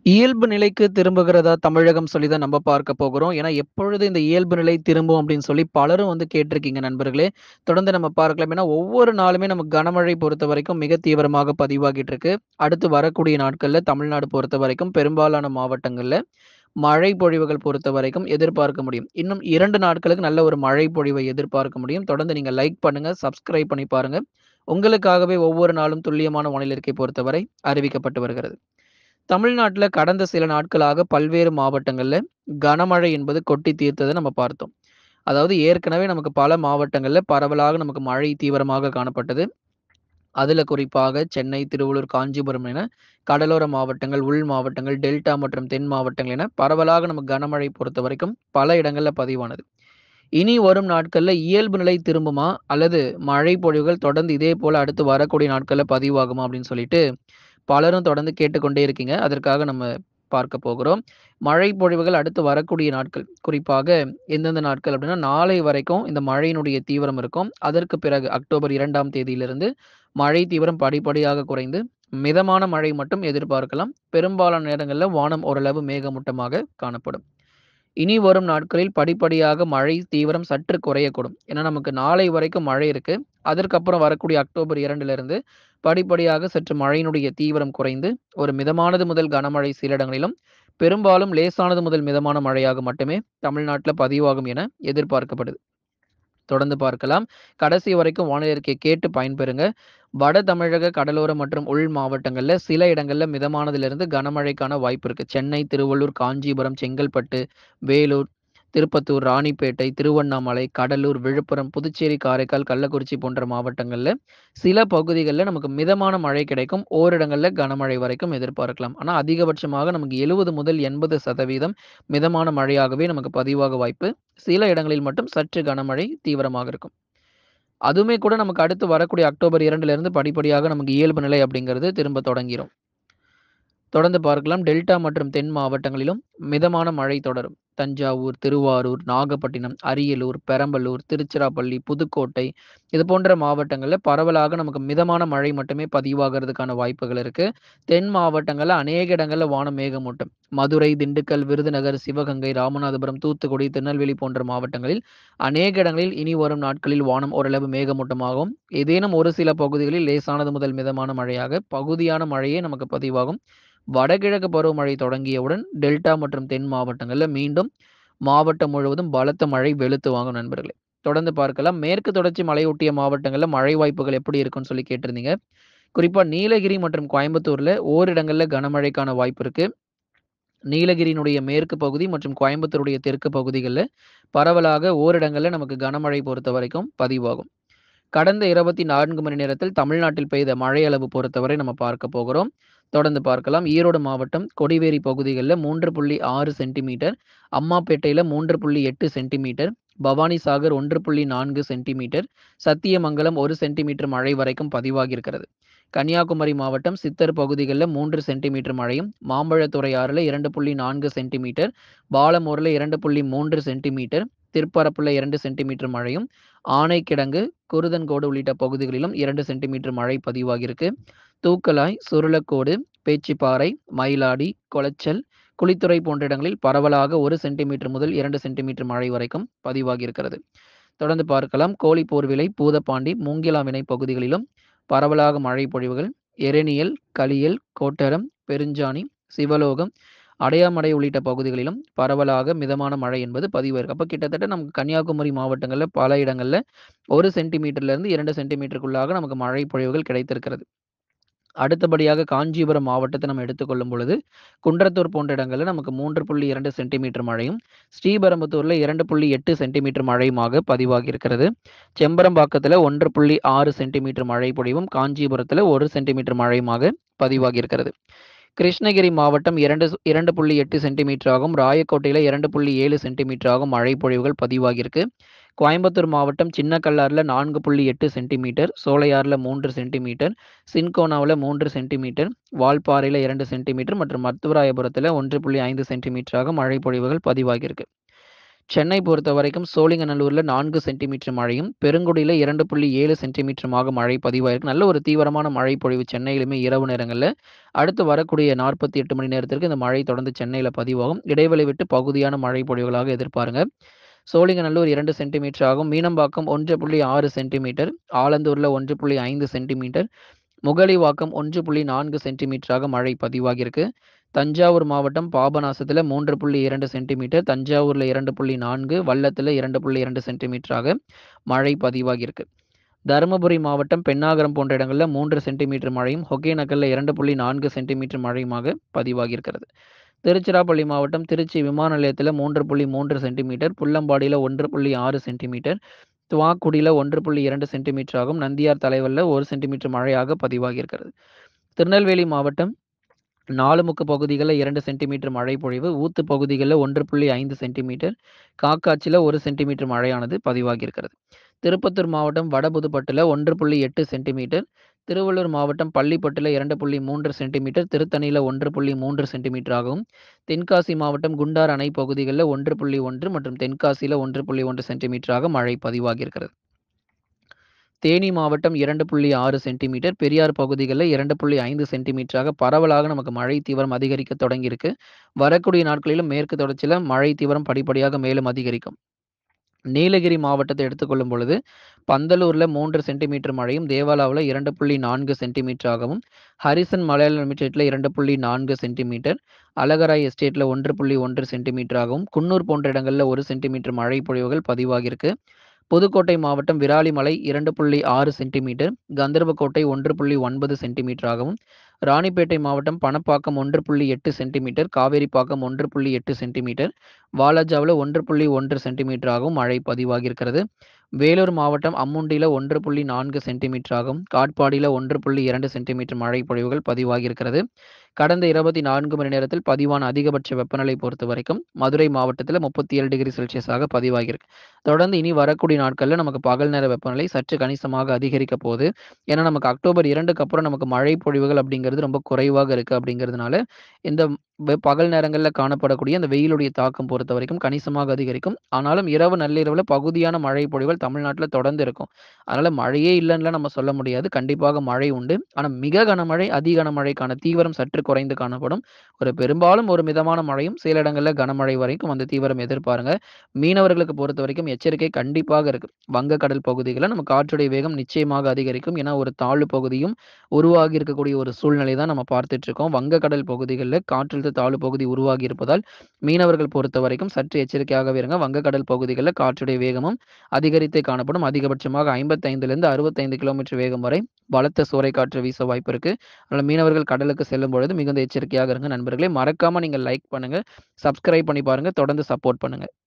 இயல்பு நிலைக்கு திரும்புகிறதா தமிழகம் சொல்லி தான் நம்ம பார்க்க போகிறோம். ஏன்னா, எப்பொழுது இந்த இயல்பு நிலை திரும்பும் அப்படின்னு சொல்லி பலரும் வந்து கேட்டிருக்கீங்க நண்பர்களே. தொடர்ந்து நம்ம பார்க்கலாம். ஏன்னா, ஒவ்வொரு நாளுமே நமக்கு கனமழை பொறுத்தவரைக்கும் மிக தீவிரமாக பதிவாகிட்டு இருக்கு. அடுத்து வரக்கூடிய நாட்கள்ல தமிழ்நாடு பொறுத்தவரைக்கும் பெரும்பாலான மாவட்டங்கள்ல மழை பொழிவுகள் பொறுத்தவரைக்கும் எதிர்பார்க்க முடியும். இன்னும் 2 நாட்களுக்கு நல்ல ஒரு மழை பொழிவை எதிர்பார்க்க முடியும். தொடர்ந்து நீங்க லைக் பண்ணுங்க, சப்ஸ்கிரைப் பண்ணி பாருங்க. உங்களுக்காகவே ஒவ்வொரு நாளும் துல்லியமான வானிலை அறிக்கை பொறுத்தவரை அறிவிக்கப்பட்டு வருகிறது. தமிழ்நாட்டுல கடந்த சில நாட்களாக பல்வேறு மாவட்டங்கள்ல கனமழை என்பது கொட்டி தீர்த்தத நம்ம பார்த்தோம். அதாவது ஏற்கனவே நமக்கு பல மாவட்டங்கள்ல பரவலாக நமக்கு மழை தீவிரமாக காணப்பட்டது. அதுல குறிப்பாக சென்னை, திருவள்ளூர், காஞ்சிபுரம் என கடலோர மாவட்டங்கள், உள் மாவட்டங்கள், டெல்டா மற்றும் தென் மாவட்டங்கள் என பரவலாக நமக்கு கனமழை பொறுத்தவரைக்கும் பல இடங்கள்ல பதிவானது. இனி வரும் நாட்கள்ல இயல்பு நிலை திரும்புமா? அல்லது மழை பொழிவுகள் தொடர்ந்து இதே போல அடுத்து வரக்கூடிய நாட்கள்ல பதிவாகுமா? அப்படின்னு சொல்லிட்டு பலரும் தொடர்ந்து கேட்டுக்கொண்டே இருக்கீங்க. அதற்காக நம்ம பார்க்க போகிறோம். மழை பொழிவுகள் அடுத்து வரக்கூடிய நாட்கள், குறிப்பாக எந்தெந்த நாட்கள் அப்படின்னா, நாளை வரைக்கும் இந்த மழையினுடைய தீவிரம் இருக்கும். அதற்கு பிறகு அக்டோபர் 2ஆம் தேதியிலிருந்து மழை தீவிரம் படிப்படியாக குறைந்து மிதமான மழை மட்டும் எதிர்பார்க்கலாம். பெரும்பாலான நேரங்கள்ல வானம் ஓரளவு மேகமூட்டமாக காணப்படும். இனி வரும் நாட்களில் படிப்படியாக மழை தீவிரம் சற்று குறையக்கூடும். ஏன்னா, நமக்கு நாளை வரைக்கும் மழை இருக்கு. அதற்கப்புறம் வரக்கூடிய அக்டோபர் 2லிருந்து படிப்படியாக சற்று மழையினுடைய தீவிரம் குறைந்து, ஒரு மிதமானது முதல் கனமழை சில இடங்களிலும், பெரும்பாலும் லேசானது முதல் மிதமான மழையாக மட்டுமே தமிழ்நாட்டுல பதிவாகும் என எதிர்பார்க்கப்படுது. தொடர்ந்து பார்க்கலாம். கடைசி வரைக்கும் வானிலை அறிக்கையை கேட்டு பயன்பெறுங்க. வட தமிழக கடலோர மற்றும் உள் மாவட்டங்கள்ல சில இடங்கள்ல மிதமானதிலிருந்து கனமழைக்கான வாய்ப்பு இருக்கு. சென்னை, திருவள்ளூர், காஞ்சிபுரம், செங்கல்பட்டு, வேலூர், திருப்பத்தூர், ராணிப்பேட்டை, திருவண்ணாமலை, கடலூர், விழுப்புரம், புதுச்சேரி, காரைக்கால், கள்ளக்குறிச்சி போன்ற மாவட்டங்கள்ல சில பகுதிகள்ல நமக்கு மிதமான மழை கிடைக்கும். ஓரிடங்கள்ல கனமழை வரைக்கும் எதிர்பார்க்கலாம். ஆனா, அதிகபட்சமாக நமக்கு 70 முதல் 80% மிதமான மழையாகவே நமக்கு பதிவாக வாய்ப்பு. சில இடங்களில் மட்டும் சற்று கனமழை தீவிரமாக இருக்கும். அதுவுமே கூட நமக்கு அடுத்து வரக்கூடிய அக்டோபர் 2லிருந்து படிப்படியாக நமக்கு இயல்பு நிலை அப்படிங்கிறது திரும்ப தொடங்கிரும். தொடர்ந்து பார்க்கலாம். டெல்டா மற்றும் தென் மாவட்டங்களிலும் மிதமான மழை தொடரும். தஞ்சாவூர், திருவாரூர், நாகப்பட்டினம், அரியலூர், பெரம்பலூர், திருச்சிராப்பள்ளி, புதுக்கோட்டை இது போன்ற மாவட்டங்கள்ல பரவலாக நமக்கு மிதமான மழை மட்டுமே பதிவாகறதுக்கான வாய்ப்புகள் இருக்கு. தென் மாவட்டங்கள்ல அநேக இடங்கள்ல வானம் மேகமூட்டம். மதுரை, திண்டுக்கல், விருதுநகர், சிவகங்கை, ராமநாதபுரம், தூத்துக்குடி, திருநெல்வேலி போன்ற மாவட்டங்களில் அநேக இடங்களில் இனி வரும் நாட்களில் வானம் ஓரளவு மேகமூட்டமாகவும், ஏதேனும் ஒரு சில பகுதிகளில் லேசானது முதல் மிதமான மழையாக பகுதியான மழையே நமக்கு பதிவாகும். வடகிழக்கு பருவமழை தொடங்கியவுடன் டெல்டா மற்றும் தென் மாவட்டங்கள்ல மீண்டும் மாவட்டம் முழுவதும் பலத்த மழை வெளுத்து வாங்கும் நண்பர்களே. தொடர்ந்து பார்க்கலாம். மேற்கு தொடர்ச்சி மலையொட்டிய மாவட்டங்கள்ல மழை வாய்ப்புகள் எப்படி இருக்குன்னு சொல்லி கேட்டிருந்தீங்க. குறிப்பா நீலகிரி மற்றும் கோயம்புத்தூர்ல ஓரிடங்கள்ல கனமழைக்கான வாய்ப்பு இருக்கு. நீலகிரியினுடைய மேற்கு பகுதி மற்றும் கோயம்புத்தூருடைய தெற்கு பகுதிகள்ல பரவலாக ஓரிடங்கள்ல நமக்கு கனமழை பொறுத்தவரைக்கும் பதிவாகும். கடந்த 24 மணி நேரத்தில் தமிழ்நாட்டில் பெய்த மழை அளவு பொறுத்தவரை நம்ம பார்க்க போகிறோம். தொடர்ந்து பார்க்கலாம். ஈரோடு மாவட்டம் கொடிவேரி பகுதிகள்ல 3.6 சென்டிமீட்டர், அம்மாபேட்டையில 3.8 centimetre, Bhavanisagar 1.4 centimetre, Sathyamangalam 1 centimetre மழை வரைக்கும் பதிவாகியிருக்கிறது. கன்னியாகுமரி மாவட்டம் சித்தர் பகுதிகள்ல 3 சென்டிமீட்டர் மழையும், மாம்பழத்துறை ஆறுல 2.4 சென்டிமீட்டர், பாலமூர்ல 2.3 சென்டிமீட்டர், திருப்பரப்புல 2 சென்டிமீட்டர் மழையும், ஆனைக்கிடங்கு, குருதன்கோடு உள்ளிட்ட பகுதிகளிலும் 2 சென்டிமீட்டர் மழை பதிவாகியிருக்கு. தூக்கலாய், சுருளக்கோடு, பேச்சிப்பாறை, மயிலாடி, கொளச்சல், குளித்துறை போன்ற இடங்களில் பரவலாக 1 சென்டிமீட்டர் முதல் 2 சென்டிமீட்டர் மழை வரைக்கும் பதிவாகியிருக்கிறது. தொடர்ந்து பார்க்கலாம். கோழிப்போர்விலை, பூதப்பாண்டி, மூங்கிலாவிணை பகுதிகளிலும் பரவலாக மழை பொழிவுகள். எரேனியல், கலியல், கோட்டரம், பெருஞ்சாணி, சிவலோகம், அடையாமடை உள்ளிட்ட பகுதிகளிலும் பரவலாக மிதமான மழை என்பது பதிவாயிருக்கு. அப்ப கிட்டத்தட்ட நமக்கு கன்னியாகுமரி மாவட்டங்கள்ல பல இடங்கள்ல 1 சென்டிமீட்டர்லேருந்து 2 சென்டிமீட்டருக்குள்ளாக நமக்கு மழை பொழிவுகள் கிடைத்திருக்கிறது. அடுத்தபடியாக காஞ்சிபுரம் மாவட்டத்த நம்ம எடுத்துக்கொள்ளும் பொழுது, குன்றத்தூர் போன்ற இடங்கள்ல நமக்கு 3.2 சென்டிமீட்டர் மழையும், ஸ்ரீபெரும்புதூர்ல 2.8 சென்டிமீட்டர் மழையுமாக பதிவாகியிருக்கிறது. செம்பரம்பாக்கத்துல 1.6 சென்டிமீட்டர் மழை பொழிவும், காஞ்சிபுரத்துல 1 சென்டிமீட்டர் மழையுமாக பதிவாகியிருக்கிறது. கிருஷ்ணகிரி மாவட்டம் 2 2.8 சென்டிமீட்டராகவும், ராயக்கோட்டையில 2.7 சென்டிமீட்டராகவும் மழை பொழிவுகள் பதிவாகியிருக்கு. கோயம்புத்தூர் மாவட்டம் சின்னக்கல்லாறுல 4.8 சென்டிமீட்டர், சோலையாறுல 3 சென்டிமீட்டர், சின்கோனாவுல 3 சென்டிமீட்டர், வால்பாறையில 2 சென்டிமீட்டர் மற்றும் மத்துவராயபுரத்துல 1.5 சென்டிமீட்டராக மழை பொழிவுகள் பதிவாகியிருக்கு. சென்னை பொறுத்தவரைக்கும் சோழிங்கநல்லூர்ல 4 சென்டிமீட்டர் மழையும், பெருங்குடியில 2.7 சென்டிமீட்டருமாக மழை பதிவாயிருக்கு. நல்ல ஒரு தீவிரமான மழை பொழிவு சென்னையிலுமே இரவு நேரங்கள்ல. அடுத்து வரக்கூடிய 48 மணி நேரத்திற்கு இந்த மழை தொடர்ந்து சென்னையில பதிவாகும். இடைவெளி விட்டு பகுதியான மழை பொழிவுகளாக எதிர்பாருங்க. சோழிங்கநல்லூர் 2 சென்டிமீட்டர் ஆகும். மீனம்பாக்கம் 1.6 சென்டிமீட்டர், ஆலந்தூர்ல 1.5 சென்டிமீட்டர், முகலிவாக்கம் 1.4 சென்டிமீட்டராக மழை பதிவாகியிருக்கு. தஞ்சாவூர் மாவட்டம் பாபநாசத்தில 3.2 சென்டிமீட்டர், தஞ்சாவூர்ல 2.4, வல்லத்துல 2.2 சென்டிமீட்டராக மழை பதிவாகியிருக்கு. தருமபுரி மாவட்டம் பென்னாகரம் போன்ற இடங்கள்ல 3 சென்டிமீட்டர் மழையும், ஒகேனக்கல்ல 2.4 சென்டிமீட்டர் மழையுமாக பதிவாகியிருக்கிறது. திருச்சிராப்பள்ளி மாவட்டம் திருச்சி விமான நிலையத்தில 3.3 சென்டிமீட்டர், புல்லம்பாடியில 1.6 சென்டிமீட்டர், துவாக்குடியில 1.2 சென்டிமீட்டராகவும், நந்தியார் தலைவல்ல 1 சென்டிமீட்டர் மழையாக பதிவாகியிருக்கிறது. திருநெல்வேலி மாவட்டம் நாலுமுக்கு பகுதிகள்ல 2 சென்டிமீட்டர் மழை பொழிவு, ஊத்து பகுதிகள்ல 1.5 சென்டிமீட்டர், காக்காட்சியில 1 சென்டிமீட்டர் மழையானது பதிவாகியிருக்கிறது. திருப்பத்தூர் மாவட்டம் வடபுதுப்பட்டுல 1.8 சென்டிமீட்டர், திருவள்ளூர் மாவட்டம் பள்ளிப்பட்டுல 2.3 சென்டிமீட்டர், திருத்தணியில 1.3 சென்டிமீட்டராகவும், தென்காசி மாவட்டம் குண்டாறு அணை பகுதிகள்ல 1.1 மற்றும் தென்காசியில 1.1 சென்டிமீட்டராக மழை பதிவாகியிருக்கிறது. தேனி மாவட்டம் 2.6 சென்டிமீட்டர், பெரியார் பகுதிகள்ல 2.5 சென்டிமீட்டராக பரவலாக நமக்கு மழை தீவிரம் அதிகரிக்க தொடங்கியிருக்கு. வரக்கூடிய நாட்களிலும் மேற்கு தொடர்ச்சியில மழை தீவிரம் படிப்படியாக மேலும் அதிகரிக்கும். நீலகிரி மாவட்டத்த எடுத்துக்கொள்ளும் பொழுது, பந்தலூர்ல 3 சென்டிமீட்டர் மழையும், தேவாலாவுல 2.4 சென்டிமீட்டராகவும், ஹரிசன் மலையாள லிமிடெட்ல 2.4 சென்டிமீட்டர், அழகராய் எஸ்டேட்ல 1.1 சென்டிமீட்டராகவும், குன்னூர் போன்ற இடங்கள்ல 1 சென்டிமீட்டர் மழை பொழிவுகள் பதிவாகியிருக்கு. புதுக்கோட்டை மாவட்டம் விராலிமலை 2.6 சென்டிமீட்டர், கந்தர்வக்கோட்டை 1.9 சென்டிமீட்டராகவும், ராணிப்பேட்டை மாவட்டம் பணப்பாக்கம் 1.8 சென்டிமீட்டர், காவேரிப்பாக்கம் 1.8 சென்டிமீட்டர், வாலாஜாவுல 1.1 சென்டிமீட்டராகவும் மழை பதிவாகியிருக்கிறது. வேலூர் மாவட்டம் அம்முண்டியில 1.4 சென்டிமீட்டராகவும், காட்பாடியில 1.2 சென்டிமீட்டர் மழை பொழிவுகள் பதிவாகியிருக்கிறது. கடந்த 24 மணி நேரத்தில் பதிவான அதிகபட்ச வெப்பநிலை பொறுத்தவரைக்கும், மதுரை மாவட்டத்தில 37 டிகிரி செல்சியஸாக பதிவாகியிருக்கு. தொடர்ந்து இனி வரக்கூடிய நாட்கள்ல நமக்கு பகல் நேர வெப்பநிலை சற்று கணிசமாக அதிகரிக்க போது. ஏன்னா, நமக்கு அக்டோபர் 2க்கு அப்புறம் நமக்கு மழை பொழிவுகள் அப்படிங்கிறது ரொம்ப குறைவாக இருக்கு அப்படிங்கிறதுனால, இந்த வெ பகல் நேரங்கள்ல காணப்படக்கூடிய அந்த வெயிலுடைய தாக்கம் பொறுத்தவரைக்கும் கணிசமாக அதிகரிக்கும். ஆனாலும் இரவு நள்ளிரவுல பகுதியான மழை பொழிவுகள் தமிழ்நாட்டுல தொடர்ந்து இருக்கும். அதனால மழையே இல்லன்னுலாம் நம்ம சொல்ல முடியாது. கண்டிப்பாக மழை உண்டு. ஆனா, மிக கனமழை, அதி கனமழைக்கான தீவிரம் சற்று குறைந்து காணப்படும். ஒரு பெரும்பாலும் ஒரு மிதமான மழையும், சில இடங்கள்ல கனமழை வரைக்கும் அந்த தீவிரம் எதிர்பாருங்க. மீனவர்களுக்கு பொறுத்தவரைக்கும் எச்சரிக்கை கண்டிப்பாக இருக்கு. வங்கக்கடல் பகுதிகள்ல நம்ம காற்றுடைய வேகம் நிச்சயமாக அதிகரிக்கும். ஏன்னா, ஒரு தாழ்வு பகுதியும் உருவாகி இருக்கக்கூடிய ஒரு சூழ்நிலை தான் நம்ம பார்த்துட்டு இருக்கோம். வங்கக்கடல் பகுதிகள்ல காற்றழுத்த தாழ்வு பகுதி உருவாகி இருப்பதால், மீனவர்கள் பொறுத்தவரைக்கும் சற்று எச்சரிக்கையாகவே இருங்க. வங்கக்கடல் பகுதிகள்ல காற்றுடைய வேகமும் அதிகரித்தே காணப்படும். அதிகபட்சமாக 55லிருந்து 65 கிலோமீட்டர் வேகம் வரை பலத்த சூறைக்காற்று வீச வாய்ப்பு இருக்கு. அதனால மீனவர்கள் கடலுக்கு செல்லும் பொழுது மிகுந்த எச்சரிக்கையாக இருங்க நண்பர்களே. மறக்காம நீங்க லைக் பண்ணுங்க, சப்ஸ்கிரைப் பண்ணி பாருங்க. தொடர்ந்து சப்போர்ட் பண்ணுங்க.